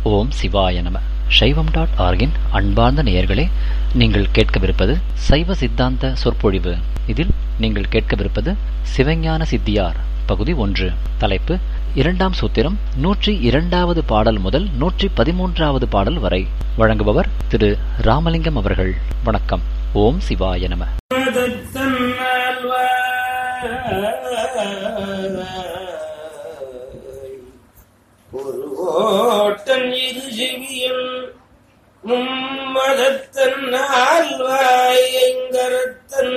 ஓம் சிவாய நம சைவம் டாட் ஆர்கின் அன்பார்ந்த நேயர்களே நீங்கள் கேட்கவிருப்பது சைவ சித்தாந்த சொற்பொழிவு இதில் நீங்கள் கேட்கவிருப்பது சிவஞான சித்தியார் பகுதி ஒன்று தலைப்பு இரண்டாம் சூத்திரம் நூற்றி இரண்டாவது பாடல் முதல் நூற்றி பதிமூன்றாவது பாடல் வரை வழங்குபவர் திரு ராமலிங்கம் அவர்கள் வணக்கம் ஓம் சிவாய நம ஒரு ஓட்டன் இரு செவியன் மும்மதத்தன் ஆழ்வாய் எங்கரத்தன்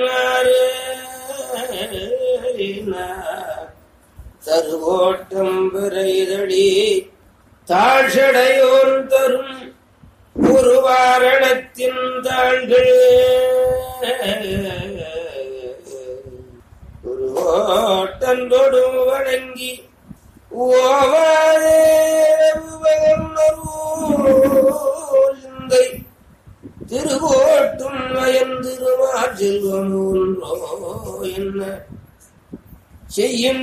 தருவோட்டம் விரைதடி தாழ்சடையோன் தரும் ஒரு வாரணத்தின் தாள்கள் ஒரு ஓட்டந்தொடும் வணங்கி ஓவாதே திருவோட்டும் நயந்திருமார் செல்வம் ஒன்றோ என்ன செய்யும்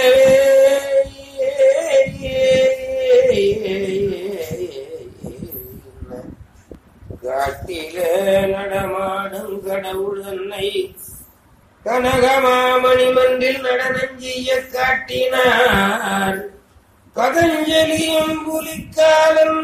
தேவே காட்டிலே நடமாடும் கடவுள் தன்னை கனகமாமணி மன்றில் நடனஞ்சிய காட்டினார் பதஞ்சலியும் புலிக்காலம்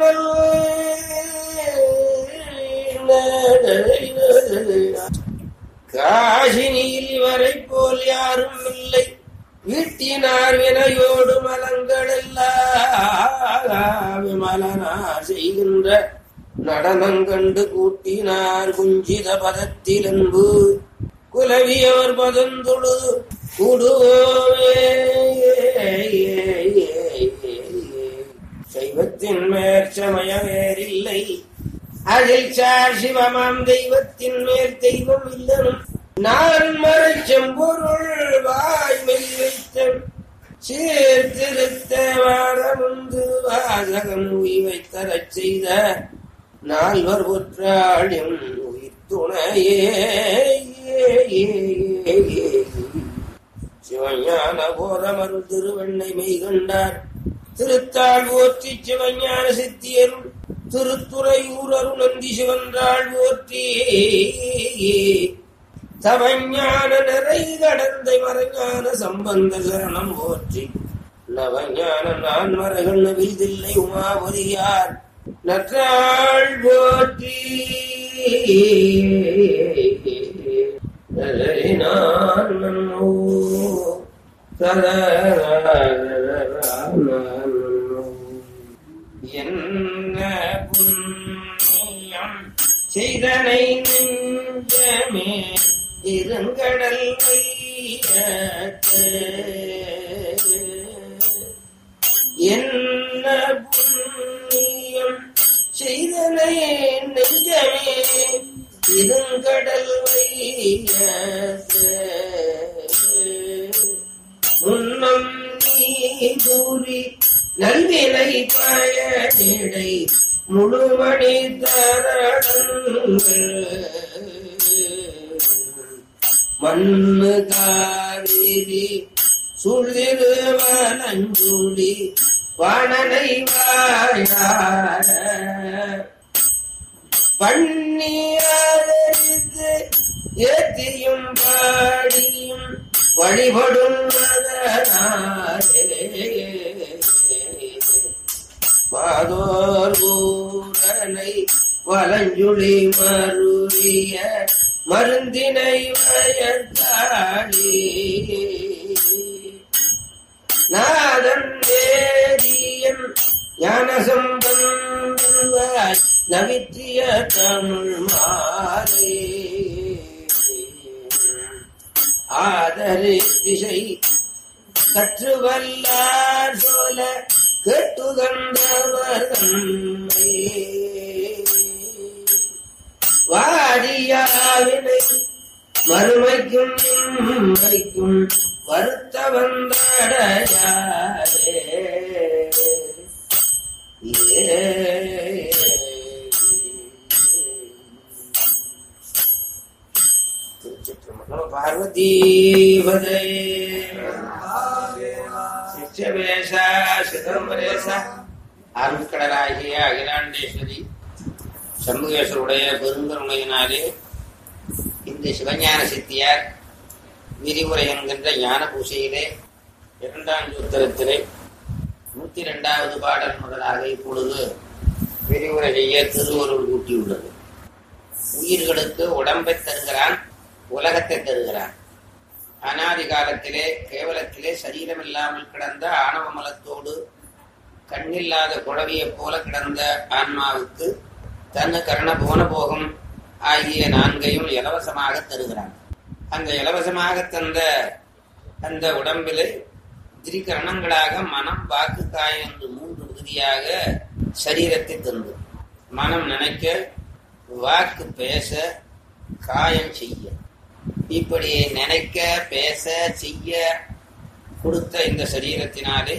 காசினியில் வரை போல் யாரும் இல்லை வீட்டினார் வினையோடு மலங்கள் எல்லாம் விமலனா செய்கின்ற நடனங்கண்டு கூட்டினார் குஞ்சித பதத்தில் அன்பு குலவியோர் பதந்தொழு கூடுவோமே சைவத்தின் மேற்சமய வேறில்லை அதில் சார் சிவமாம் தெய்வத்தின் மேல் தெய்வம் இல்லனும் நான் மறை செம்பொருள் வாய்மை வைத்தன் சீர்திருத்த வாரமுந்து வாசகம் உய்வை தரச் செய்த நால்வர் புற்றாளியும் உயிர் துணையே சிவஞான போதமருள் திருவெண்ணை மெய் கண்டார் திருத்தாள் போற்றி சிவஞான சித்தியருள் திருத்துறையூர் அருணந்தி சிவன்றாள் போற்றி தவஞான நிறை கடந்தை மறைஞான சம்பந்த சரணம் போற்றி நவஞான நான் மரகள் நவிதில்லை உமாபுரியார் நற்றாள் போற்றி நான் நன்னோ என்ன புண்ணியம் செய்தனை நெஞ்சமே இருங்கடல் வையத்து என்ன புண்ணியம் செய்தனை நெஞ்சமே இருங்கடல் வையத்து முன்னம் நீ கூறி நல்வினை பயனிடை முழுமணி தரங்கள் மண்ணு காவிரி சுழிருவனஞ்சுழி வாணனை வாழாட பண்ணியாதரித்து ஏத்தியும் பாடியும் வழிபடும் மாதோர் ஊரனை வலஞ்சுழி மருவிய மருந்தினை வயத்தாளி நாதன் வேதியன் ஞானசம்பந்தாய் நவித்திய தமிழ் மாலை ஆதரி திசை கற்று வல்லார் சோல கேட்டுகந்தவர் வாரியாவினை மறுமைக்கும் இம்மைக்கும் வருத்த வந்தடையாரே பார்வதி பதே சிஷ்யவேஷ சிதம்பரேஷ அருட்கடலாகிய அகிலாண்டேஸ்வரி சண்முகேஸ்வருடைய பெருங்கருணையினாலே இந்த சிவஞான சித்தியார் விரிவுரை என்கின்ற ஞான பூசையிலே இரண்டாம் சூத்திரத்திலே நூத்தி இரண்டாவது பாடல் முதலாக இப்பொழுது விரிவுரை செய்ய திருவருள் கூட்டியுள்ளது உயிர்களுக்கு உடம்பை தருகிறான் உலகத்தை தருகிறான் அனாதி காலத்திலே கேவலத்திலே சரீரம் இல்லாமல் கிடந்த ஆணவ மலத்தோடு கண்ணில்லாத குழவியைப் போல கிடந்த ஆன்மாவுக்கு தன் கரண போன போகம் ஆகிய நான்கையும் இலவசமாக தருகிறான் அந்த இலவசமாக தந்த அந்த உடம்பிலே திரிகரணங்களாக மனம் வாக்கு காயம் என்று மூன்று விகுதியாக சரீரத்தை தந்து மனம் நினைக்க வாக்கு பேச காயம் செய்ய இப்படி நினைக்க பேச செய்ய கொடுத்த இந்த சரீரத்தினாலே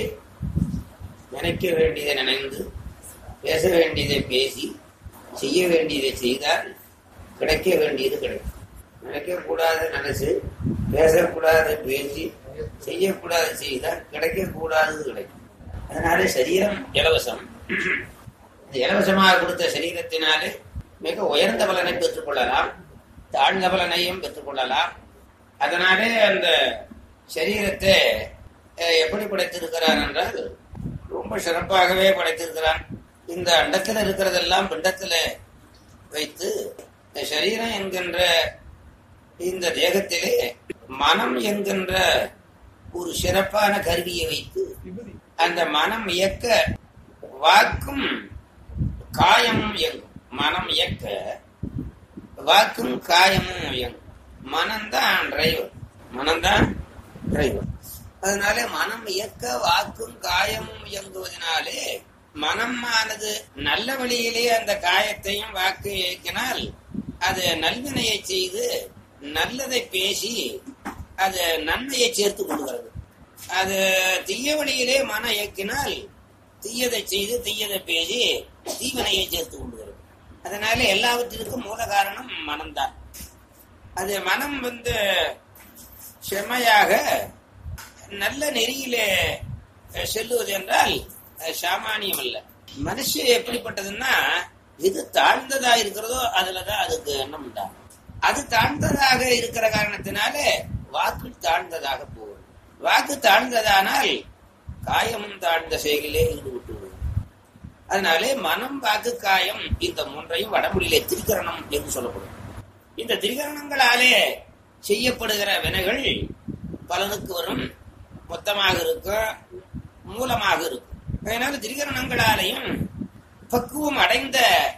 நினைக்க வேண்டியதை நினைந்து பேச வேண்டியதை பேசி செய்ய வேண்டியதை செய்தால் கிடைக்க வேண்டியது கிடைக்கும் நினைக்கக்கூடாது நினைச்சு பேசக்கூடாது பேசி செய்யக்கூடாது செய்தால் கிடைக்கக்கூடாதது கிடைக்கும் அதனாலே சரீரம் இலவசம் இந்த இலவசமாக கொடுத்த சரீரத்தினாலே மிக உயர்ந்த பலனை பெற்றுக்கொள்ளலாம் தாழ்ந்த பலனையும் பெற்றுக்கொள்ளலாம் அதனாலே அந்த சரீரத்தை அஹ், எப்படி படைத்திருக்கிறார் என்றால் ரொம்ப சிறப்பாகவே படைத்திருக்கிறான் இந்த அண்டத்தில் இருக்கிறதெல்லாம் பிண்டத்தில் வைத்து இந்த சரீரம் என்கின்ற இந்த தேகத்திலே மனம் என்கின்ற ஒரு சிறப்பான கருவியை வைத்து அந்த மனம் இயக்க வாக்கும் காயமும் இயங்கும் மனம் இயக்க வாக்கும் காயமும் இயங்கும் மனம்தான் டிரைவர் மனம்தான் டிரைவர் அதனால மனம் இயக்க வாக்கும் காயமும் இயங்குவதனாலே மனமானது நல்ல வழியிலே அந்த காயத்தையும் வாக்கு இயக்கினால் அது நல்வினையை செய்து நல்லதை பேசி அது நன்மையை சேர்த்து கொள்கிறது அது தீய வழியிலே மன இயக்கினால் தீயதை செய்து தீயதை பேசி தீவினையை சேர்த்து கொள்கிறது அதனால எல்லாவற்றிற்கும் மூல காரணம் மனம்தான் அது மனம் வந்து செம்மையாக நல்ல நெறியிலே அஹ், செல்லுவது என்றால் அஹ், சாமானியம் அல்ல மனுஷன் எப்படிப்பட்டதுன்னா எது தாழ்ந்ததா இருக்கிறதோ அதுலதான் அதுக்கு எண்ணம் உண்டாகும் அது தாழ்ந்ததாக இருக்கிற காரணத்தினாலே வாக்கு தாழ்ந்ததாக போகும் வாக்கு தாழ்ந்ததானால் காயமும் தாழ்ந்த செயலிலே ஈடுபட்டு விடும் அதனாலே மனம் வாக்கு காயம் இந்த மூன்றையும் வடமொழியிலே திரிகரணம் என்று சொல்லப்படும் இந்த திரிகரணங்களாலே செய்யப்படுகிற வினைகள் பலனுக்கு வரும் மொத்தமாக இருக்கும் மூலமாக இருக்கும் அதனால திரிகரணங்களாலேயும் பக்குவம் அடைந்த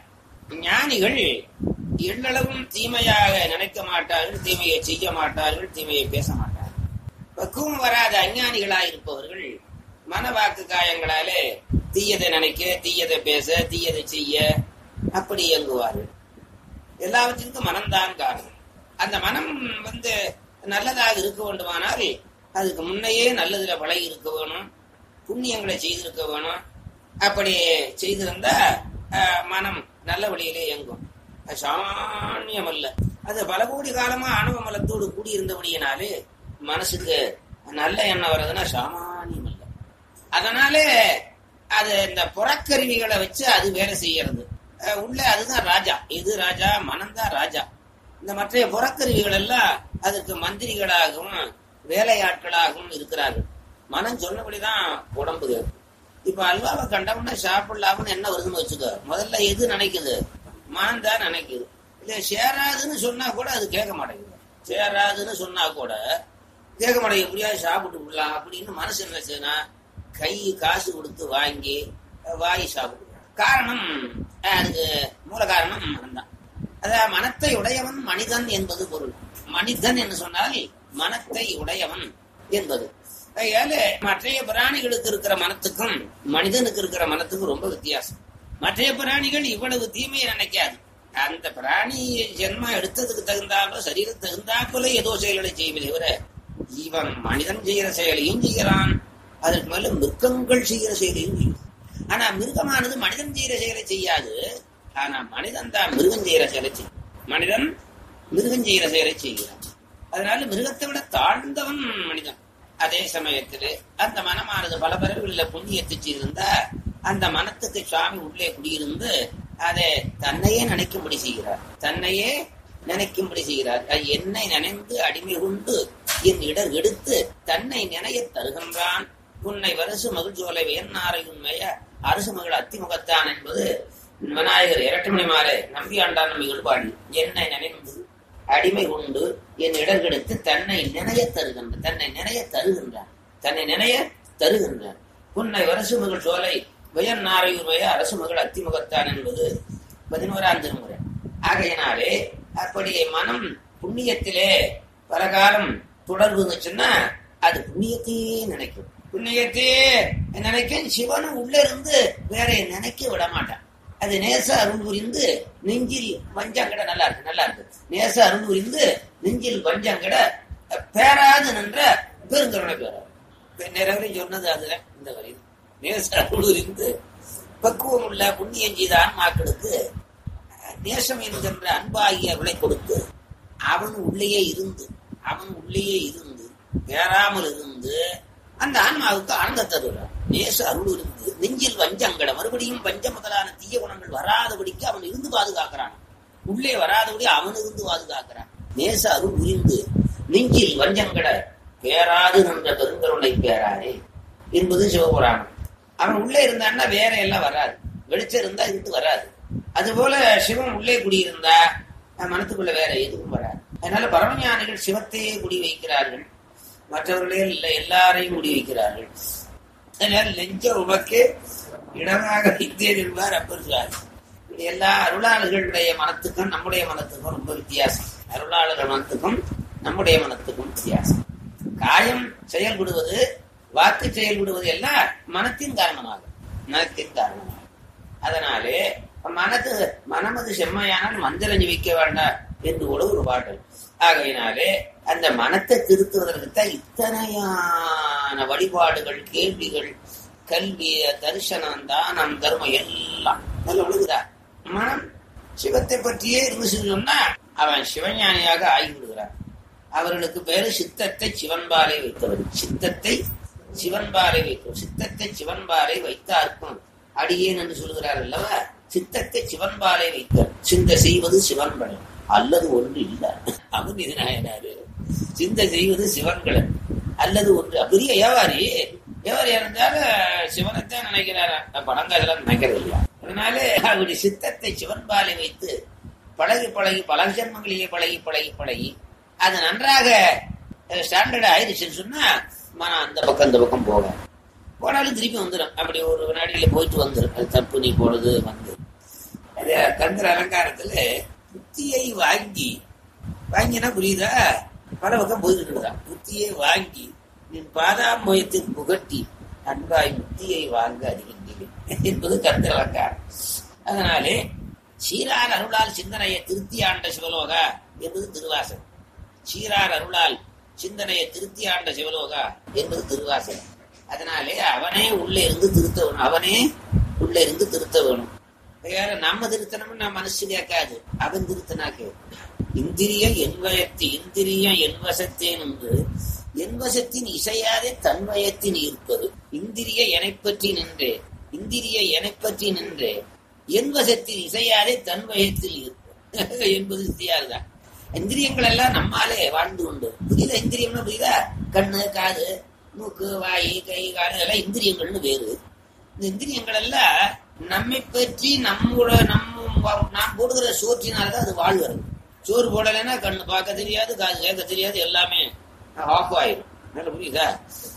ஞானிகள் எள்ளளவும் தீமையாக நினைக்க மாட்டார்கள் தீமையை செய்ய மாட்டார்கள் தீமையை பேச மாட்டார்கள் பக்குவம் வராத அஞ்ஞானிகளாய் இருப்பவர்கள் மனவாக்கு காயங்களாலே தீயதை நினைக்க தீயதை பேச தீயதை செய்ய அப்படி இயங்குவார்கள் எல்லாவற்றிற்கும் மனம்தான் காரணம் அந்த மனம் வந்து நல்லதாக இருக்க வேண்டுமானால் அதுக்கு முன்னையே நல்லதுல பழகி இருக்க வேணும் புண்ணியங்களை செய்திருக்க வேணும் அப்படி செய்திருந்தா அஹ், மனம் நல்ல வழியிலே இயங்கும் அது சாமானியம் அல்ல அது பல கோடி காலமா ஆணவ மலத்தோடு கூடியிருந்தபடியினாலே மனசுக்கு நல்ல எண்ணம் வர்றதுன்னா சாமானியம் அல்ல அதனாலே அது இந்த புறக்கருவிகளை வச்சு அது வேலை செய்யறது அஹ் உள்ள அதுதான் ராஜா இது ராஜா மனம்தான் ராஜா இந்த மற்ற புறக்கருவிகள் எல்லாம் அதற்கு மந்திரிகளாகவும் வேலையாட்களாகவும் இருக்கிறார்கள் மனம் சொன்னபடிதான் உடம்பு கேட்கும் இப்ப அல்வாவை கண்டோம்னா சாப்பிடலாம்னு என்ன வருதுன்னு வச்சுக்க முதல்ல எது நினைக்குது மனம் தான் நினைக்குது இல்ல சேராதுன்னு சொன்னா கூட அது கேட்க மாட்டேங்குது சேராதுன்னு சொன்னா கூட கேட்க மாட்டேங்குது முடியாது சாப்பிட்டு விடலாம் அப்படின்னு மனசு நினைச்சுன்னா கை காசு கொடுத்து வாங்கி அஹ், வாங்கி சாப்பிடுவோம் காரணம் அஹ், அதுக்கு மூல காரணம் மனம்தான் அதான் மனத்தை உடையவன் மனிதன் என்பது பொருள் மனிதன் என்று சொன்னால் மனத்தை உடையவன் என்பது அதனால மற்றைய பிராணிகளுக்கு இருக்கிற மனத்துக்கும் மனிதனுக்கு இருக்கிற மனத்துக்கும் ரொம்ப வித்தியாசம் மற்றைய பிராணிகள் இவ்வளவு தீமையை நினைக்காது அந்த பிராணி ஜென்மா எடுத்ததுக்கு தகுந்தாப்புல சரீரத்துக்கு தகுந்தாப்புல ஏதோ செயல்களை செய்வதை தவிர இவன் மனிதன் செய்கிற செயலையும் செய்கிறான் அதற்கு மேல மிருகங்கள் செய்கிற செயலையும் செய்யும் ஆனா மிருகமானது மனிதன் செய்கிற செயலை செய்யாது ஆனா மனிதன் தான் மிருகம் செய்கிற செயலை செய்யும் மனிதன் மிருகம் செய்கிற செயலை செய்கிறான் அதனால மிருகத்தை விட தாழ்ந்தவன் மனிதன் அதே சமயத்திலே அந்த மனமானது பல பிறவிகளில் புண்ணியத்தை செய்திருந்தா அந்த மனத்துக்கு சுவாமி உள்ளே குடியிருந்து அதை தன்னையே நினைக்கும்படி செய்கிறார் தன்னையே நினைக்கும்படி செய்கிறார் அது என்னை நினைந்து அடிமை கொண்டு என் இடர் எடுத்து தன்னை நினைய தருகின்றான் உன்னை வரசு மகிழ்ச்சோலை வேன்னாரை உண்மைய அரசு மகள் அத்திமுகத்தான் என்பது விநாயகர் இரட்டுமணி மாலை நம்பி ஆண்டான் நம்பி ஈடுபாடு என்னை நினைந்து அடிமை கொண்டு என் இடர் கெடுத்து தன்னை நினைய தருகின்ற தன்னை நினைய தருகின்றான் தன்னை நினைய தருகின்றான் உன்னை வரசு மகள் சோலை வயன் நாரையுடைய அரசு மகள் அத்திமுகத்தான் என்பது பதினோராம் திருமுறை ஆகையினாலே அப்படி மனம் புண்ணியத்திலே பலகாலம் தொடர்பு இருந்துச்சுன்னா அது புண்ணியத்தையே நினைக்கும் புண்ணியத்தையே நினைக்கும் சிவனும் உள்ள இருந்து வேற நினைக்க விட மாட்டான் அது நேச அருள் புரிந்து நெஞ்சில் வஞ்சங்கட நல்லா இருக்கு நல்லா இருக்கு நேச அருள் புரிந்து நெஞ்சில் வஞ்சங்கட பேராது நின்ற பெருங்கருணை பேராது நிறைவேறி சொன்னது அதுதான் இந்த வரி நேச அருள் புரிந்து பக்குவம் உள்ள புண்ணியம் செய்த ஆன்மாக்களுக்கு நேசம் என்கின்ற அன்பாகிய அருளை கொடுத்து அவன் உள்ளேயே இருந்து அவன் உள்ளேயே இருந்து பேராமல் இருந்து அந்த ஆன்மாவுக்கு ஆனந்த தருகிறான் நேச அருள் இருந்து நெஞ்சில் வஞ்சங்கட மறுபடியும் பஞ்ச முதலான தீய குணங்கள் வராதபடிக்கு அவன் இருந்து பாதுகாக்கிறான் உள்ளே வராதபடி அவன் இருந்து பாதுகாக்கிறான் நேச அருள் புரிந்து நெஞ்சில் வஞ்சங்கட பேராது நின்ற பெருங்கருணை பேராரே என்பது சிவபுராணம் அவன் உள்ளே இருந்தான்னா வேற எல்லாம் வராது வெளிச்சம் இருந்தா இருட்டு வராது அதுபோல சிவன் உள்ளே குடியிருந்தா மனத்துக்குள்ள வேற எதுவும் வராது அதனால பரமஞானிகள் சிவத்தையே குடி வைக்கிறார்கள் மற்றவர்களே இல்லை எல்லாரையும் முடி வைக்கிறார்கள் அதனால் நெஞ்ச உமக்கு இடமாக வைத்தேன் என்பார் அப்பர் சுவாமி இப்படி எல்லா அருளாளர்களுடைய மனத்துக்கும் நம்முடைய மனத்துக்கும் ரொம்ப வித்தியாசம் அருளாளர்கள் மனத்துக்கும் நம்முடைய மனத்துக்கும் வித்தியாசம் காயம் செயல்படுவது வாக்கு செயல்படுவது எல்லாம் மனத்தின் காரணமாக மனத்தின் காரணமாக அதனாலே மனது மனமது செம்மையானால் மந்திரம் ஜிவிக்க வேண்டாம் என்று கூட ஒரு பாடல் ஆகையினாலே அந்த மனத்தை திருத்துவதற்கு தான் இத்தனையான வழிபாடுகள் கேள்விகள் கல்வி தரிசனம் தானம் தர்மம் எல்லாம் நல்ல விழுகுதா மனம் சிவத்தை பற்றியே இருந்து சொன்னா அவன் சிவஞானியாக ஆகிவிடுகிறான் அவர்களுக்கு பேரு சித்தத்தை சிவன்பாலை வைத்தவர் சித்தத்தை சிவன்பாலை வைத்தவர் சித்தத்தை சிவன்பாலை வைத்தார்க்கும் அடியேன் என்று சொல்கிறார் அல்லவா சித்தத்தை சிவன்பாலை வைத்தார் சிந்த செய்வது சிவன்படை அல்லது ஒன்று இல்ல அவன் இது நாயனாரு சிந்தை செய்வது சிவன்களை அல்லது ஒன்று பெரிய வியாபாரி வியாபாரியா இருந்தாலும் சிவனைத்தான் நினைக்கிறாரா பணங்காதெல்லாம் நினைக்கிறது இல்லையா அதனால அவருடைய சித்தத்தை சிவன்பாலை வைத்து பழகி பழகி பல ஜென்மங்களிலே பழகி பழகி பழகி அது நன்றாக ஸ்டாண்டர்ட் ஆயிடுச்சுன்னு சொன்னா மனம் அந்த பக்கம் இந்த பக்கம் போகும் போனாலும் திருப்பி வந்துடும் அப்படி ஒரு வினாடியில போயிட்டு வந்துடும் அது தப்பு நீ போனது வந்து அது கந்தர் அலங்காரத்துல புத்தியை வாங்கி வாங்கினா புரியுதா பல பக்கம் போயிட்டு இருக்குதா புத்தியை வாங்கி நின் பாதாமயத்தில் புகட்டி அன்பாய் முத்தியை வாங்க அறிகின்றேன் என்பது கந்தர் அலங்காரம் அதனாலே சீரார் அருளால் சிந்தனையை திருத்தி ஆண்ட சிவலோகா என்பது திருவாசகம் சீரார் அருளால் சிந்தனையை திருத்தி ஆண்ட சிவலோகா என்பது திருவாசகம் அதனாலே அவனே உள்ளே இருந்து திருத்த வேணும் அவனே உள்ளே இருந்து திருத்த வேணும் வேற நம்ம திருத்தணும்னு நான் மனசு கேட்காது அவன் திருத்தனா கேட்கும் இந்திரிய என்வயத்து இந்திரிய என்வசத்தேன் என்று என்வசத்தின் இசையாதே தன்வயத்தின் இருப்பது இந்திரிய எனை பற்றி நின்றே இந்திரிய எனை பற்றி நின்றே என்வசத்தின் இசையாதே தன்வயத்தில் இருப்பது என்பது வித்தியாசம் இந்திரியங்கள் எல்லாம் நம்மாலே வாழ்ந்து கொண்டு புரியுதா இந்திரியம்னா புரியுதா கண்ணு காது மூக்கு வாய் கை கால் எல்லாம் இந்திரியங்கள்னு வேறு இந்த இந்திரியங்கள் எல்லாம் நம்மை பற்றி நம்மோட நம்ம நாம் போடுகிற சோற்றினால்தான் அது வாழ்கிறது சோறு போடலைன்னா கண்ணு பார்க்க தெரியாது காது கேட்க தெரியாது எல்லாமே ஆஃப் ஆயிடும் நல்ல புரியுதா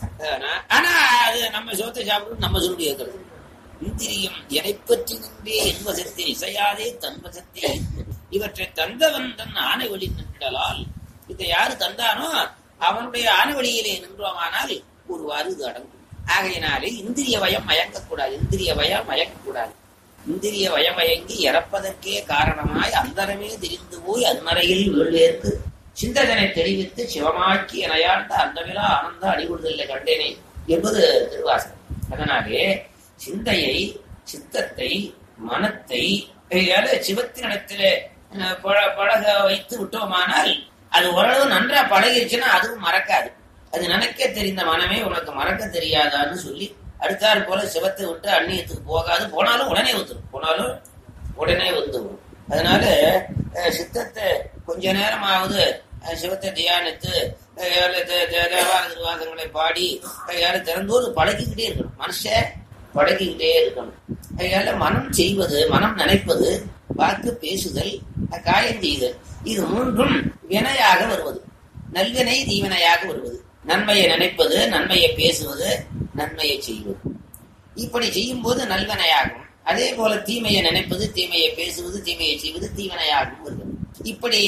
ஆனா அது நம்ம சோத்தை சாப்பிடுறது நம்ம சொல்லி கேட்கறது இந்திரியம் எனை பற்றி நின்றே என்பதத்தை இசையாதே தன்வசத்தை இவற்றை தந்தவன் தன் ஆணை வழி நின்றலால் இதை யாரு தந்தானோ அவனுடைய ஆணை வழியிலே நின்றோமானால் ஒருவாறு இது அடங்கும் ஆகையினாலே இந்திரிய வயம் மயங்கக்கூடாது இந்திரிய வயம் மயங்கக்கூடாது இந்திரிய வயமயங்கி இறப்பதற்கே காரணமாய் அந்தரமே தெரிந்து போய் அன்மறையில் வீழ்வேற்கு சிந்தனை தெரிவித்து சிவமாக்கி எனையாண்ட அந்தவிழா ஆனந்த அடிகொள்தலை கண்டேனே என்பது திருவாசகம் அதனாலே சிந்தையை சித்தத்தை மனத்தை சிவத்தினிடத்திலே பழக வைத்து விட்டோமானால் அது ஓரளவு நன்றா பழகிருச்சுன்னா அதுவும் மறக்காது அது நினைக்க தெரிந்த மனமே உனக்கு மறக்க தெரியாதான்னு சொல்லி அடுத்தாற் போல சிவத்தை விட்டு அந்நியத்துக்கு போகாது போனாலும் உடனே வந்துடும் போனாலும் உடனே வந்துடும் அதனால அஹ், சித்தத்தை கொஞ்ச நேரமாவது அஹ், சிவத்தை தியானித்து அஹ், ஏழு தே- தே- தேவார திருவாசங்களை பாடி கையால திறந்தோடு பழகிக்கிட்டே இருக்கணும் மனுஷன் பழகிக்கிட்டே இருக்கணும் அதனால மனம் செய்வது மனம் நினைப்பது வாக்கு பேசுதல் அஹ், காயம் செய்தல் இது மூன்றும் வினையாக வருவது நல்வினை தீவினையாக வருவது நன்மையை நினைப்பது நன்மையை பேசுவது நன்மையை செய்வது இப்படி செய்யும் போது நல்வினையாகும் அதே போல தீமையை நினைப்பது தீமையை பேசுவது தீமையை செய்வது தீவினையாகும் வருகிறது இப்படி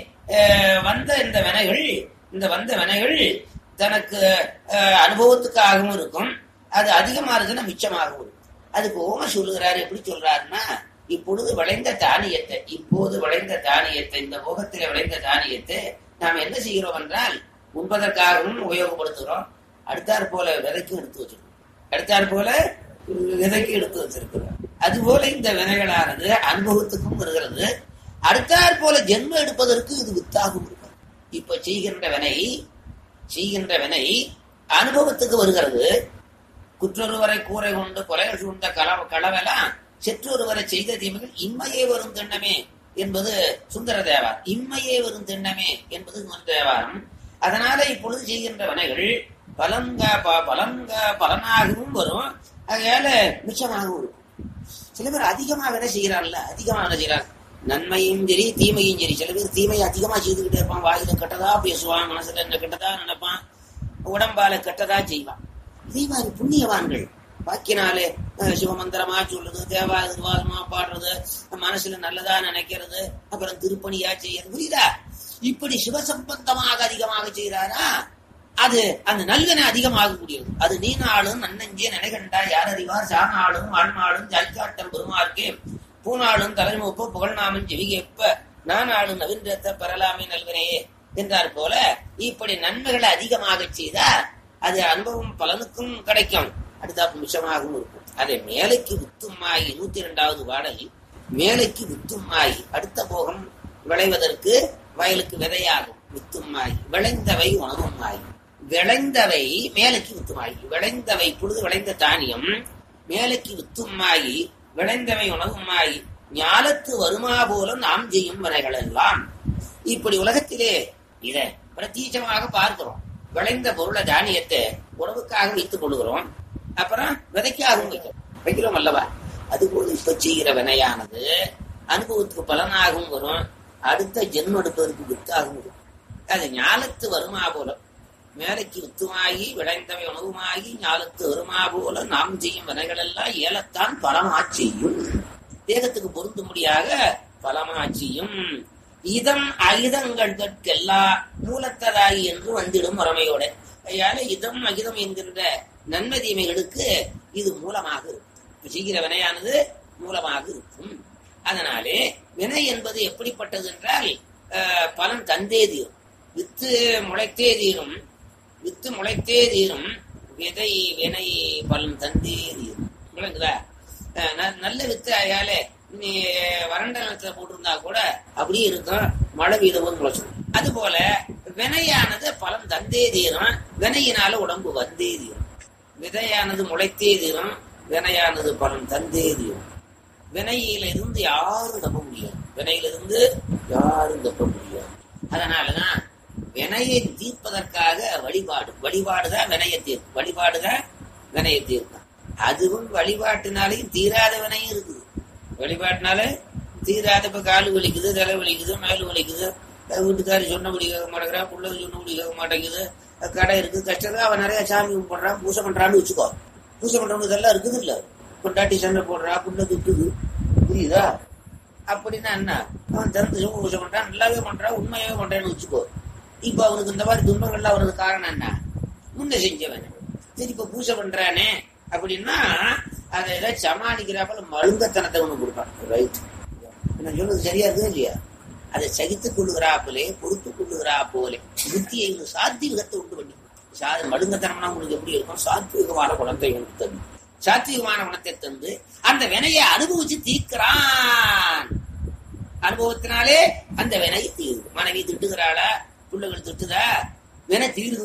அஹ், வந்த இந்த வினைகள் இந்த வந்த வினைகள் தனக்கு அஹ், அனுபவத்துக்காகவும் இருக்கும் அது அதிகமா இருக்குன்னா மிச்சமாகவும் இருக்கும் அதுக்கு ஓம சொல்லுகிறாரு எப்படி சொல்றாருன்னா இப்பொழுது விளைந்த தானியத்தை இப்போது விளைந்த தானியத்தை இந்த போகத்திலே விளைந்த தானியத்தை நாம் என்ன செய்கிறோம் என்றால் உண்பதற்காகவும் உபயோகப்படுத்துகிறோம் அடுத்தாற் போல விதைக்கும் எடுத்து வச்சிருக்கோம் அடுத்தாற் போல விதைக்கு எடுத்து வச்சிருக்கிறோம் அதுபோல இந்த வினைகளானது அனுபவத்துக்கும் வருகிறது அடுத்தாற் போல ஜென்மம் எடுப்பதற்கு இது வித்தாகும் இருக்கும் இப்ப செய்கின்ற வினை செய்கின்ற வினை அனுபவத்துக்கு வருகிறது குற்றொருவரை கூரை கொண்டு கொலைகள் சூழ்ந்த கல களவெல்லாம் செற்றொருவரை செய்த தீமைகள் இம்மையே வரும் திண்ணமே என்பது சுந்தர தேவார் இம்மையே வரும் திண்ணமே என்பது சுந்தர தேவாரம் அதனால இப்பொழுது செய்கின்ற வினைகள் பலங்க ப- பலங்க பலனாகவும் வரும் அதனால மிச்சமாகவும் இருக்கும் சில பேர் அதிகமா வேலை செய்யறாங்கல்ல அதிகமா வேலை செய்யறாங்க நன்மையும் சரி தீமையும் சரி சில பேர் தீமையை அதிகமா செய்துக்கிட்டே இருப்பான் வாயில கெட்டதா பேசுவான் மனசுல என்ன கெட்டதா நினைப்பான் உடம்பால கெட்டதா செய்வான் இதே மாதிரி புண்ணியவான்கள் வாக்கினாலே அஹ், சிவமந்திரமா சொல்றது தேவா திருவாதமா பாடுறது மனசுல நல்லதா நினைக்கிறது அப்புறம் திருப்பணியா செய்யறது புரியுதா இப்படி சிவசம்பந்தமாக அதிகமாக செய்யறாரா அது அந்த நல்லன அதிகமாக கூடியது அது நீனாளும் நன்னஞ்சே நினைகண்டா யார் அறிவார் சாணாளும் ஆண்மாளும் ஜாய்காட்டம் பெருமார்க்கே பூனாளும் தலைமுப்ப புகழ்நாமன் செவிகேப்ப நானாளும் நவீன்றத்தை பெறலாமே நல்வினையே என்றார் போல இப்படி நன்மைகளை அதிகமாக செய்தா அது அனுபவம் பலனுக்கும் கிடைக்கும் அடுத்தாப்பு மிச்சமாகவும் இருக்கும் அதை மேலைக்கு வித்துமாயி நூத்தி இரண்டாவது பாடல் மேலைக்கு வித்துமாயி அடுத்த போகம் விளைவதற்கு வயலுக்கு விதையாகும் வித்துமாய் விளைந்தவை உணவுமாய் விளைந்தவை மேலைக்கு வித்துமாய் விளைந்தவை பொழுது விளைந்த தானியம் மேலைக்கு வித்துமாயி விளைந்தவை உணவுமாய் ஞாலத்து வருமா போல நாம் செய்யும் வினைகள் எல்லாம் இப்படி உலகத்திலே இத பிரத்யேகமாக பார்க்கிறோம் விளைந்த பொருளை தானியத்தை உணவுக்காக வைத்துக் கொள்கிறோம் அப்புறம் விதைக்காகவும் வைக்கிறோம் வைக்கிறோம் அல்லவா அதுபோல இப்ப செய்கிற வினையானது அனுபவத்துக்கு பலனாகவும் வரும் அடுத்த ஜென்மம் எடுப்பதற்கு வித்தாகவும் வரும் அது ஞாலத்து வருமா போல மேலைக்கு வித்துமாகி விளைந்தவை உணவுமாகி ஞாலத்து வருமா போல நாம் செய்யும் வினைகள் எல்லாம் ஏலத்தான் பலமா செய்யும் தேகத்துக்கு பொருந்தும்படியாக பலமா செய்யும் இதம் அகிதங்கள் கற்கெல்லா மூலத்ததாகி என்று வந்திடும் முறைமையோட அதனால இதம் அகிதம் என்கின்ற நன்மை தீமைகளுக்கு இது மூலமாக இருக்கும் இப்ப செய்கிற வினையானது மூலமாக இருக்கும் அதனாலே வினை என்பது எப்படிப்பட்டது என்றால் அஹ், பலன் தந்தே தீரும் வித்து முளைத்தே தீரும் வித்து முளைத்தே தீரும் விதை வினை பலன் தந்தே தீரும் விளங்குதா அஹ், ந- நல்ல வித்து அயால நீ வறண்ட நிலத்துல போட்டிருந்தா கூட அப்படியே இருக்கும் மழை வீதம் போது முளைச்சிடும் அது போல வினையானது பலன் தந்தே தீரும் வினையினால உடம்பு வந்தே தீரும் விதையானது முளைத்தே தீரும் வினையானது பலன் தந்தே தீரும் வினையில இருந்து யாரும் தப்ப முடியாது வினையில இருந்து யாரும் தப்ப முடியாது அதனாலதான் வினையை தீர்ப்பதற்காக வழிபாடு வழிபாடுதான் வினையை தீர்க்கும் வழிபாடுதான் வினையை தீர்க்கும் அதுவும் வழிபாட்டினாலையும் தீராத வினையும் இருக்குது வழிபாட்டினால தீராத இப்ப கால் வலிக்குது தலை வலிக்குது மேல் வலிக்குது அஹ் வீட்டுக்காரி சொன்னபடி கேட்க மாட்டேங்கிறா பிள்ளை சொன்னபடி கேட்க மாட்டேங்குது அஹ் கடை இருக்கு கஷ்டம் அவன் நிறைய சாமி கும்பிடுறான் பூசை பண்றான்னு வச்சுக்கோ பூசை பண்றவனுக்கு இதெல்லாம் இருக்குது இல்ல கொண்டாட்டி சண்டை போடுறா புள்ள திட்டுது புரியுதா அப்படின்னா என்ன அவன் திறந்து சிவ பூஜை பண்றான் நல்லாவே பண்றான் உண்மையாவே பண்றேன்னு வச்சுக்கோ இப்ப அவனுக்கு இந்த மாதிரி துன்பங்கள்லாம் வர்றது காரணம் என்ன முன்ன செஞ்சவன் சரி இப்ப பூஜை பண்றானே அப்படின்னா அதை ஏதாவது சமாளிக்கிறாப்பல மழுங்கத்தனத்தை ஒண்ணு கொடுப்பான் ரைட் நான் சொல்றது சரியா இருக்குதா இல்லையா அதை சகித்துக் கொள்ளுகிறாப்பிலே பொறுத்துக் கொள்ளுகிறா போலே புத்தியை ஒரு சாத்வீகத்தை உண்டு பண்ணி சா மழுங்கத்தனம்னா உங்களுக்கு எப்படி இருக்கும் சாத்வீகமான குணத்தை உங்களுக்கு தந்து சாத்வீகமான குணத்தை தந்து அந்த வினையை அனுபவிச்சு தீர்க்கிறான் அனுபவத்தினாலே அந்த வினை தீருது மனைவி திட்டுகிறாளா பிள்ளைகள் திட்டுதா வினை தீருதுன்னு அர்த்தம்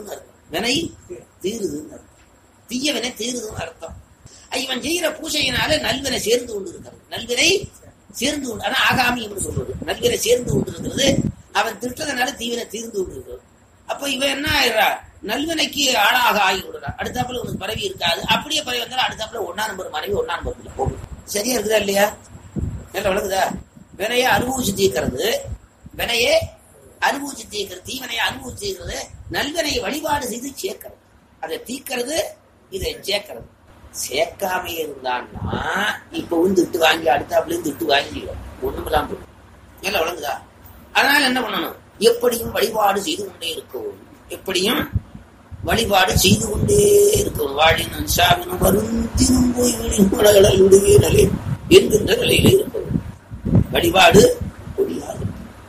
வினை தீருதுன்னு அர்த்தம் தீய வினை தீருதுன்னு அர்த்தம் இவன் செய்யற பூசையினால நல்வினை சேர்ந்து கொண்டு இருக்கிறது நல்வினை சேர்ந்து கொண்டு ஆனா ஆகாமி என்று சொல்றது நல்வினை சேர்ந்து கொண்டு இருக்கிறது அவன் திட்டதனால தீவினை தீர்ந்து கொண்டு இருக்கிறது அப்ப இவன் என்ன ஆயிடுறா நல்வினைக்கு ஆளாக ஆகி விடுறா அடுத்தாப்புல உனக்கு பரவி இருக்காது அப்படியே பரவி வந்தாலும் அடுத்தாப்புல ஒன்னா நம்பர் மனைவி ஒன்னா நம்பர் போகும் சரியா இருக்குதா இல்லையா நல்லா விளக்குதா வினையை அனுபவிச்சு தீர்க்கிறது வினையே அனுபவிச்சு தீர்க்கிறது தீவனையை அனுபவிச்சு தீர்க்கிறது நல்வினையை வழிபாடு செய்து சேர்க்கிறது அதை தீக்கிறது இதை சேர்க்கிறது சேர்க்காம இருந்தான்னா இப்ப வந்து திட்டு வாங்கி அடுத்தாப்புல திட்டு வாங்கி ஒண்ணுமில்லாம போயிடும் நல்லா விளங்குதா அதனால என்ன பண்ணணும் எப்படியும் வழிபாடு செய்து கொண்டே இருக்கவும் எப்படியும் வழிபாடு செய்து கொண்டே இருக்கவும் வாழினும் சாவினும் வருந்தினும் போய் வெளியுடைய நிலை என்கின்ற நிலையில இருக்கவும் வழிபாடு ஒழியாது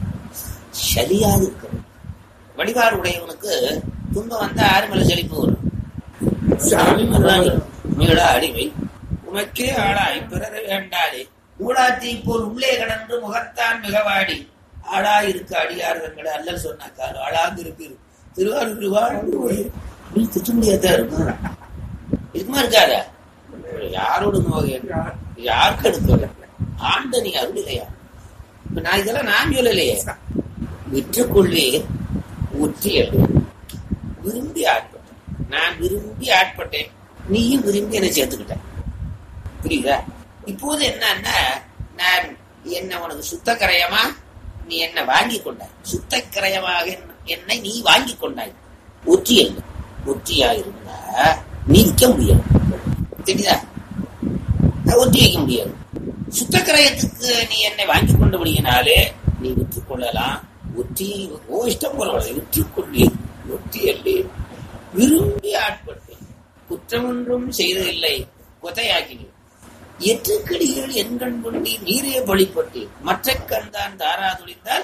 சரியாது இருக்கவும் வழிபாடு உடையவனுக்கு துன்பம் வந்தா ஆறு மேல செழிப்பு வரும் சாமி மருதாணி மீளா அடிமை உனக்கே ஆளாய் பிறரை வேண்டாதே ஊடாத்தி போல் உள்ளே கடந்து முகத்தான் மிகவாடி ஆளா இருக்க அடியார்கள் அல்லல் சொன்னாக்காரு ஆளாந்து இருப்பீர் திருவாரூர் வாழ்ந்து திட்ட முடியாதான் இருக்கும் இருக்குமா இருக்காதா யாரோட நோய் யாருக்கு எடுக்க ஆண்ட நீ அருளிலையா இப்ப நான் இதெல்லாம் நான் சொல்லலையே விற்றுக்கொள்ளே ஒற்றியல் விரும்பி ஆட்பட்டேன் நான் விரும்பி ஆட்பட்டேன் நீயும் விரும்பி என்னை சேர்த்துக்கிட்ட புரியுதா இப்போது என்னன்னா நான் என்ன உனக்கு சுத்த கரையமா நீ என்ன வாங்கி கொண்டாய் சுத்த கரையமாக என்னை நீ வாங்கி கொண்டாய் ஒற்றியல் ஒற்றியா இருந்தா நீ விற்க முடியாது தெரியுதா ஒற்றி வைக்க முடியாது சுத்த கரையத்துக்கு நீ என்னை வாங்கி கொண்டபடியினாலே நீ விற்றுக் கொள்ளலாம் ஒற்றி ஓ இஷ்டம் போல விற்றுக் கொள்ளி ஒற்றி அல்லே விரும்பி ஆட்பட்டேன் குற்றம் ஒன்றும் செய்ததில்லை கொத்தையாக்கினேன் எற்றுக்கடிகள் எண்கண் கொண்டி நீரே வழிபட்டேன் மற்ற கண்தான் தாராதுளிந்தால்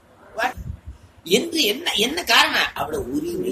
என்று என்ன என்ன காரணம் அவ்வளவு உரிமை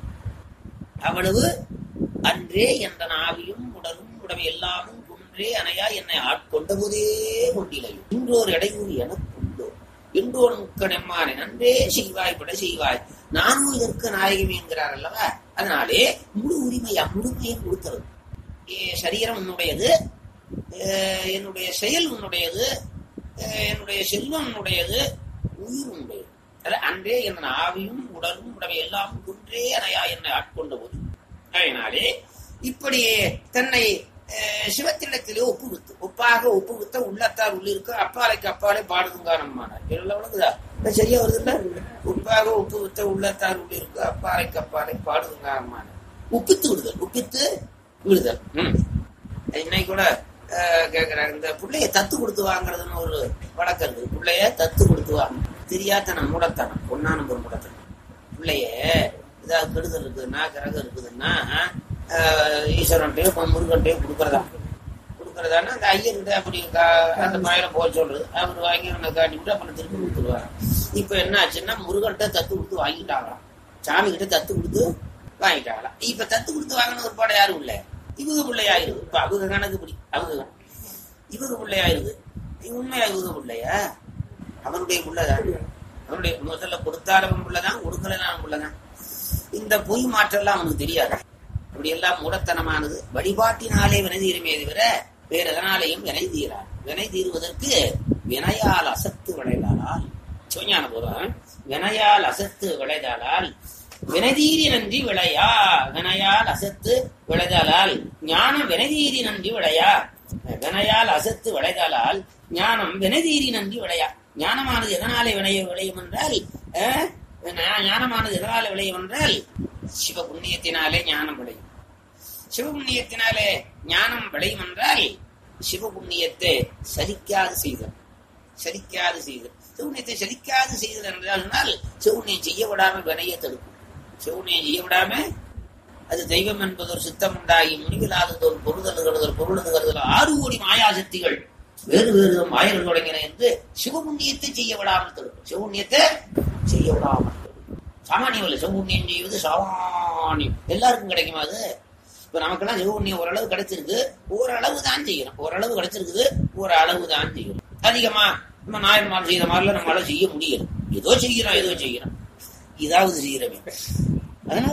அவ்வளவு அன்றே என்ற நாவியும் உடலும் உடவை எல்லாமும் குன்றே அணையா என்னை ஆட்கொண்ட போதே கொண்டிலையும் இன்றோர் இடையூறு எனக்குண்டோ இன்றோர் முக்கணெம்மானே நன்றே செய்வாய் பட செய்வாய் நானும் இதற்கு நாயகம் என்கிறார் அல்லவா அதனாலே முழு உரிமையா முழுமையும் கொடுக்கிறது சரீரம் உன்னுடையது என்னுடைய செயல் உன்னுடையது என்னுடைய செல்வம் உன்னுடையது உயிர் உன்னுடையது அன்றே என் ஆவியும் உடலும் உடவை எல்லாம் குன்றே அணையா என்னை ஆட்கொண்ட போது அதனாலே இப்படி தன்னை சிவத்திடத்திலே ஒப்புவித்து ஒப்பாக ஒப்புவித்த உள்ளத்தார் உள்ளிருக்க அப்பாலைக்கு அப்பாலே பாடுதுங்க நம்மானார் எல்லாம் விளங்குதா சரியா வருது இல்ல ஒப்பாக ஒப்புவித்த உள்ளத்தார் உள்ளிருக்க அப்பாலைக்கு அப்பாலே பாடுதுங்க நம்மானார் உப்பித்து விடுதல் உப்பித்து விடுதல் இன்னைக்கு கூட கேக்குறாங்க இந்த பிள்ளைய தத்து கொடுத்து வாங்குறதுன்னு ஒரு வழக்கம் இருக்கு பிள்ளைய தத்து கொடுத்து வாங்க தெரியாதனம் மூடத்தனம் ஒன்னா நம்பர் மூடத்தனம் பிள்ளைய ஏதாவது கெடுதல் இருக்குதுன்னா கிரகம் இருக்குதுன்னா ஈஸ்வரன்ட்டையோ முருகன்ட்டையோ கொடுக்கறதா கொடுக்கறதான்னா அந்த ஐயர்கிட்ட அப்படி அந்த பையனை போக சொல்றது அவர் வாங்கி அவனை காட்டி விட்டு அப்புறம் திருப்பி கொடுத்துருவாங்க இப்ப என்ன ஆச்சுன்னா முருகன்கிட்ட தத்து கொடுத்து வாங்கிட்டாங்களாம் சாமி கிட்ட தத்து கொடுத்து வாங்கிட்டாங்களாம் இப்ப தத்து கொடுத்து வாங்கின ஒரு பாடம் யாரும் இல்லை இவங்க பிள்ளையாயிருது இப்ப அவங்க கணக்கு பிடி அவங்க இவங்க பிள்ளையாயிருது உண்மையா இவங்க பிள்ளையா அவனுடைய பிள்ளைதான் அவனுடைய முதல்ல கொடுத்தாலும் பிள்ளைதான் கொடுக்கலனாலும் பிள்ளைதான் இந்த பொய் மாற்றெல்லாம் அவனுக்கு தெரியாது இப்படி எல்லாம் மூடத்தனமானது வழிபாட்டினாலே வினை தீருமே தவிர வேற எதனாலேயும் வினை தீராது வினை தீருவதற்கு வினையால் அசத்து விளைதாளால் சிவஞான போதும் வினையால் அசத்து விளைதாளால் வினைதீரி நன்றி விளையா வினையால் அசத்து விளைதாலால் ஞானம் வினைதீரி நன்றி விளையா வினையால் அசத்து விளைதாலால் ஞானம் வினைதீரி நன்றி விளையா ஞானமானது எதனாலே விளைய விளையும் என்றால் ஞானமானது எதனாலே விளையும் என்றால் சிவ புண்ணியத்தினாலே ஞானம் விளையும் சிவ புண்ணியத்தினாலே ஞானம் விளையும் என்றால் சிவ புண்ணியத்தை சலிக்காது செய்தல் சலிக்காது செய்தல் சிவபுண்ணியத்தை சலிக்காது செய்தல் என்றால் சிவபுண்ணியம் செய்ய விடாம வினைய தடுக்கும் சிவபுண்ணியம் செய்ய விடாம அது தெய்வம் என்பது ஒரு சித்தம் உண்டாகி முடிவில்லாதது ஒரு பொருதல் கருதல் பொருளது கருதல் ஆறு கோடி மாயா சக்திகள் வேறு வேறு மாயர்கள் தொடங்கின என்று சிவபுண்ணியத்தை செய்ய விடாமல் தடுக்கும் சிவபுண்ணியத்தை செய்ய விடாமல் சாமானியம் இல்லை சிவபுண்ணியம் செய்வது சாமானியம் எல்லாருக்கும் கிடைக்குமா அது இப்ப நமக்கெல்லாம் சிவபுண்ணியம் ஓரளவு கிடைச்சிருக்கு ஓரளவு தான் செய்யணும் ஓரளவு கிடைச்சிருக்குது ஒரு அளவு தான் செய்யணும் அதிகமா நம்ம நாயன்மார் செய்த மாதிரிலாம் நம்மளால செய்ய முடியல ஏதோ செய்யறோம் ஏதோ செய்யறோம் இதாவது செய்யறமே அதனால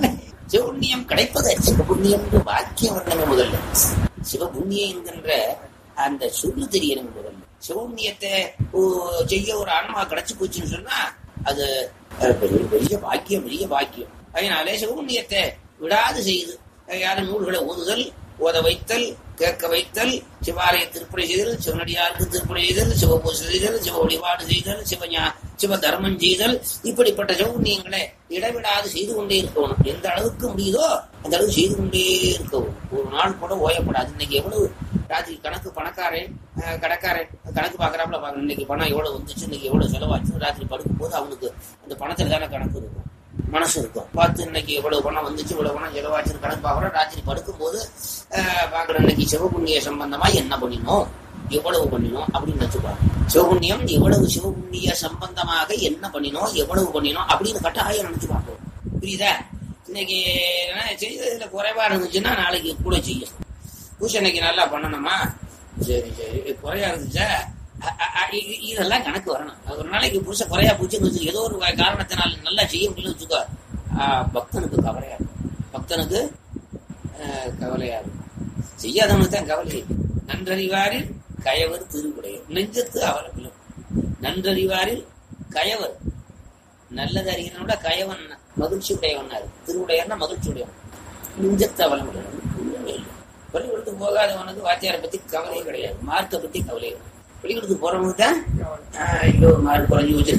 சிவபுண்ணியம் கிடைப்பது சிவபுண்ணியம் என்று வாக்கிய வர்ணமே முதல்ல சிவபுண்ணியம் என்கின்ற அந்த சொல்லு தெரியணும் முதல்ல சிவபுண்ணியத்தை ஓ, செய்ய ஒரு ஆன்மா கிடைச்சு போச்சுன்னு சொன்னா அது அஹ், பெரிய பெரிய பாக்கியம் பெரிய பாக்கியம் அதனாலே சிவபுண்ணியத்தை விடாது செய்து யாரு நூல்களை ஓதுதல் ஓத வைத்தல் கேட்க வைத்தல் சிவாலய திருப்பணி செய்தல் சிவனடியாருக்கு திருப்பணி செய்தல் சிவபூசை செய்தல் சிவ வழிபாடு செய்தல் சிவஞா சிவ தர்மம் செய்தல் இப்படிப்பட்ட சிவபுண்ணியங்களை இடைவிடாது செய்து கொண்டே இருக்கணும் எந்த அளவுக்கு முடியுதோ அந்த அளவுக்கு செய்து கொண்டே இருக்கவும் ஒரு நாள் கூட ஓயப்படாது இன்னைக்கு எவ்வளவு ராத்திரி கணக்கு பணக்காரன் அஹ், கடைக்காரன் கணக்கு பாக்குறாப்புல பாக்கணும் இன்னைக்கு பணம் எவ்வளவு வந்துச்சு இன்னைக்கு எவ்வளவு செலவாச்சு ராத்திரி படுக்கும் போது அவனுக்கு அந்த பணத்துல தானே கணக்கு இருக்கும் மனசு இருக்கும் பார்த்து இன்னைக்கு எவ்வளவு பணம் வந்துச்சு இவ்வளவு பணம் செலவாச்சுன்னு கணக்கு பார்க்குறோம் ராத்திரி படுக்கும்போது ஆஹ், பார்க்குறோம் இன்னைக்கு சிவபுண்ணிய சம்பந்தமா என்ன பண்ணினோம் எவ்வளவு பண்ணினோம் அப்படின்னு நினைச்சுப்பாங்க சிவபுண்ணியம் எவ்வளவு சிவபுண்ணிய சம்பந்தமாக என்ன பண்ணினோம் எவ்வளவு பண்ணினோம் அப்படின்னு கட்டாயம் நினைச்சு பார்ப்போம் புரியுதா இன்னைக்கு என்ன செய்ததுல குறைவா இருந்துச்சுன்னா நாளைக்கு கூட செய்யும் பூசை இன்னைக்கு நல்லா பண்ணணுமா சரி சரி குறையா இருந்துச்சா அ- அ- அ- இ- இதெல்லாம் கணக்கு வரணும் ஒரு நாளைக்கு புருஷ குறையா போச்சுன்னு வச்சுக்கோ ஏதோ ஒரு காரணத்தினால நல்லா செய்ய முடியல வச்சுக்கோ ஆ, பக்தனுக்கு கவலையா இருக்கும் பக்தனுக்கு ஆ, கவலையா இருக்கும் செய்யாதவனுக்கு தான் கவலை நன்றறிவாரில் கயவர் திருவுடையவர் நெஞ்சத்து அவலம் நன்றறிவாரில் கயவர் நல்லது அறிகிறனோட கயவன் மகிழ்ச்சி உடையவனாரு திருவுடையவனா மகிழ்ச்சி உடையவன் நெஞ்சத்து அவலம் உடையவன் பள்ளிக்கூடத்துக்கு போகாதவனுக்கு வாத்தியாரை பத்தி கவலையே கிடையாது மார்க்கை பத்தி கவலையே கிடையாது. பள்ளிக்கூடத்துக்கு போறவனுக்கு தான் ஆஹ், ஐயோ மார்க் குறைஞ்சு வச்சு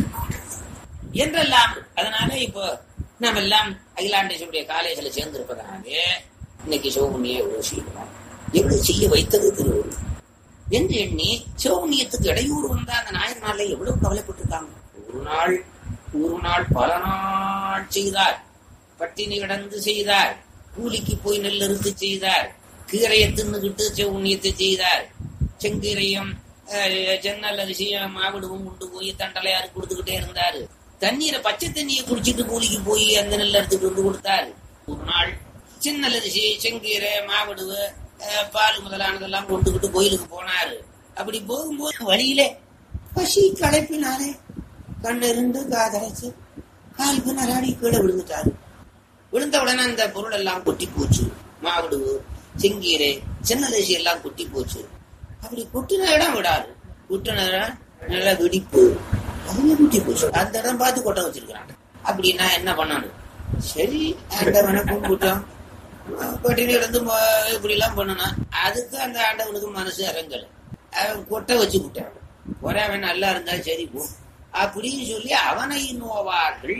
என்றெல்லாம் அதனால இப்போ நாம் எல்லாம் அகிலாண்டேஸ்வருடைய காலேஜில் சேர்ந்திருப்பதனாலே இன்னைக்கு சிவபுண்ணியை எவ்வளவு செய்யணும் எவ்வளவு செய்ய வைத்தது திருவள்ளுவர் என்று எண்ணி சிவபுண்ணியத்துக்கு இடையூறு வந்தா அந்த ஞாயிறு நாள்ல எவ்வளவு கவலைப்பட்டிருக்காங்க ஒரு நாள் ஒரு நாள் பல நாள் செய்தார் பட்டினி கிடந்து செய்தார் கூலிக்கு போய் நெல் அறுத்து செய்தார் கீரையை தின்னுகிட்டு சிவபுண்ணியத்தை செய்தார் செங்கீரையும் அஹ், சென்னல் அரிசியும் மாவிடுவும் கொண்டு போய் தண்டலையாரு கொடுத்துக்கிட்டே இருந்தாரு தண்ணீரை பச்சை தண்ணியை குடிச்சிட்டு கூலிக்கு போய் அந்த நெல் எடுத்துட்டு வந்து கொடுத்தாரு ஒரு நாள் சின்ன அரிசி செங்கீரை மாவிடுவு அஹ், பால் முதலானதெல்லாம் கொண்டுகிட்டு கோயிலுக்கு போனாரு அப்படி போகும்போது வழியிலே பசி களைப்பினாலே கண்ணு இருந்து காதடைச்சு கால் பின்னராடி கீழே விழுந்துட்டாரு விழுந்த உடனே அந்த பொருள் எல்லாம் கொட்டி போச்சு மாவிடு செங்கீரை சின்னதேசி எல்லாம் கொட்டி போச்சு அப்படி கொட்டின இடம் விடாது கொட்டின இடம் நல்லா வெடிப்பு அதுல கொட்டி போச்சு அந்த இடம் பார்த்து கொட்ட வச்சிருக்கிறாங்க அப்படின்னா என்ன பண்ணணும் சரி ஆண்டவனை கும்பிட்டோம் பட்டினி கிடந்து ம- இப்படி எல்லாம் பண்ணணும் அதுக்கு அந்த ஆண்டவனுக்கு மனசு இறங்கல அவன் கொட்ட வச்சு விட்டான் ஒரே அவன் நல்லா இருந்தா சரி போ அப்படின்னு சொல்லி அவனை நோவார்கள்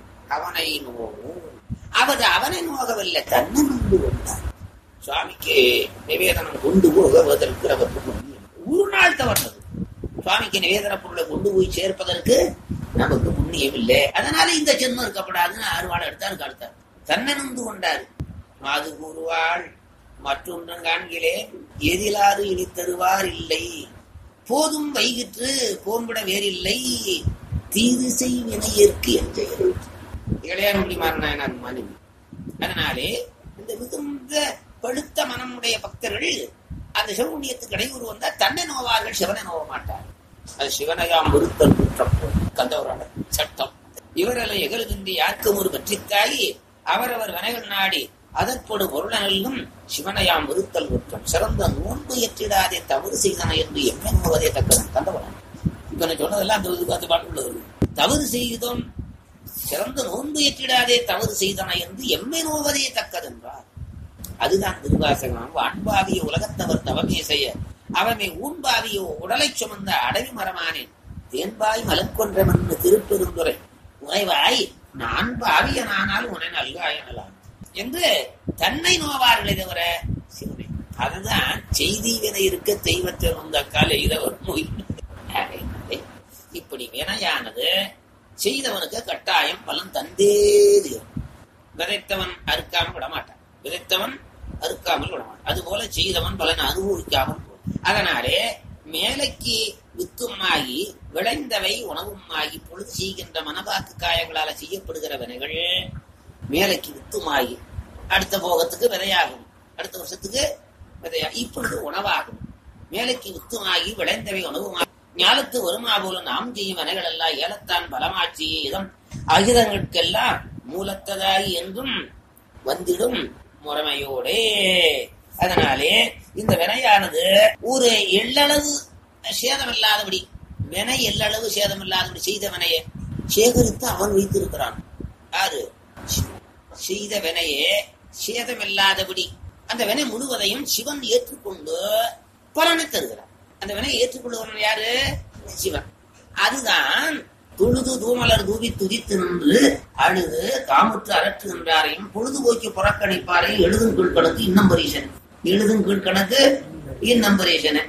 அவனை நோவும் அவர் அவனை நோகவில்லை தன்னை நொந்து கொண்டார் சுவாமிக்கு நிவேதனம் கொண்டு போகுவதற்கு அவருக்கு புண்ணியம் ஒரு நாள் தவறுனது சுவாமிக்கு நிவேதன பொருளை கொண்டு போய் சேர்ப்பதற்கு நமக்கு புண்ணியம் இல்லை அதனால இந்த ஜென்மம் இருக்கப்படாதுன்னு அறுவாடை எடுத்தாரு கடுத்தார் தன்னை நொந்து கொண்டார் மாது கூறுவாள் மற்றொன்றும் காண்கிறேன் எதிலாது இனி தருவார் இல்லை போதும் வைகிற்று போம்பிட வேறில்லை தீது செய் வினையேற்கு என்ற இளையான்குடி மாறினான் மனைவி அதனாலே இந்த மிகுந்த பழுத்த மனமுடைய பக்தர்கள் அந்த சிவபுண்ணியத்துக்கு இடையூறு வந்தா தன்னை நோவார்கள் சிவனை நோவ மாட்டார் அது சிவனையாம் விருத்தல் குற்றம் கந்தவரோட சட்டம் இவரெல்லாம் எகழுகின்ற யாருக்கும் ஒரு பற்றித்தாயி அவரவர் வினைகள் நாடி அதற்போடு பொருளனெல்லும் சிவனையாம் விருத்தல் குற்றம் சிறந்த நோன்பு எற்றிடாதே தவறு செய்தன என்று எம்மை நோவதே தக்கவன் கந்தவரன் இப்ப நான் சொன்னதெல்லாம் அந்த இது பார்த்து பாட்டுள்ள வருது தவறு செய்தோம் சிறந்த நோன்பு ஏற்றிடாதே தவறு செய்தன என்று எம்மை நோவதே தக்கதென்றார் அதுதான் திருவாசகம் வான்பாவிய உலகத்தவர் தவமே செய்ய அவனை ஊன்பாவிய உடலை சுமந்த அடவி மரமானேன் தேன்பாய் மலக்கொன்ற மண்ணு திருப்பெருந்துரை உறைவாய் நான் பாவியனானால் உனை நல்காயனலாம் என்று தன்னை நோவார்களே தவிர சிவனை அதுதான் செய்தி வினை இருக்க தெய்வத்தை வந்த கால இரவர் நோய் ஆகையினாலே இப்படி வினையானது செய்தவனுக்கு கட்டாயம் பலன் தந்தே தீரும் விதைத்தவன் அறுக்காமல் விடமாட்டான் விதைத்தவன் அறுக்காமல் விடமாட்டான் அதுபோல செய்தவன் பலன் அனுபவிக்காமல் போகும். அதனாலே மேலைக்கு வித்துமாகி விளைந்தவை உணவுமாகி பொழுது செய்கின்ற மனவாக்கு காயங்களால செய்யப்படுகிற வினைகள் மேலைக்கு வித்துமாகி அடுத்த போகத்துக்கு விதையாகும் அடுத்த வருஷத்துக்கு விதையா இப்பொழுது உணவாகும் மேலைக்கு வித்துமாகி விளைந்தவை உணவுமாகி ஞாலத்து வருமா போல நாம் செய்யும் வினைகள் எல்லாம் ஏலத்தான் பலமாட்சி இதம் அகிதங்களுக்கெல்லாம் மூலத்ததாகி என்றும் வந்திடும் முறைமையோடே அதனாலே இந்த வினையானது ஒரு எள்ளளவு சேதமில்லாதபடி வினை எள்ளளவு சேதமில்லாதபடி செய்த வினையை சேகரித்து அவன் வைத்திருக்கிறான் யாரு செய்த வினையே சேதமில்லாதபடி அந்த வினை முழுவதையும் சிவன் ஏற்றுக்கொண்டு பலனை தருகிறான் அந்த வினை ஏற்றுக்கொள்ளுகிறவன் யாரு சிவன் அதுதான் தொழுது தூமலர் தூவி துதித்து நின்று அழுது காமுற்று அரற்றுகின்றாரையும் பொழுதுபோக்கி புறக்கணிப்பாரையும் எழுதும் கீழ்கணக்கு இன்னம் பரீசன் எழுதும் கீழ்கணக்கு இன்னம் பரீசன்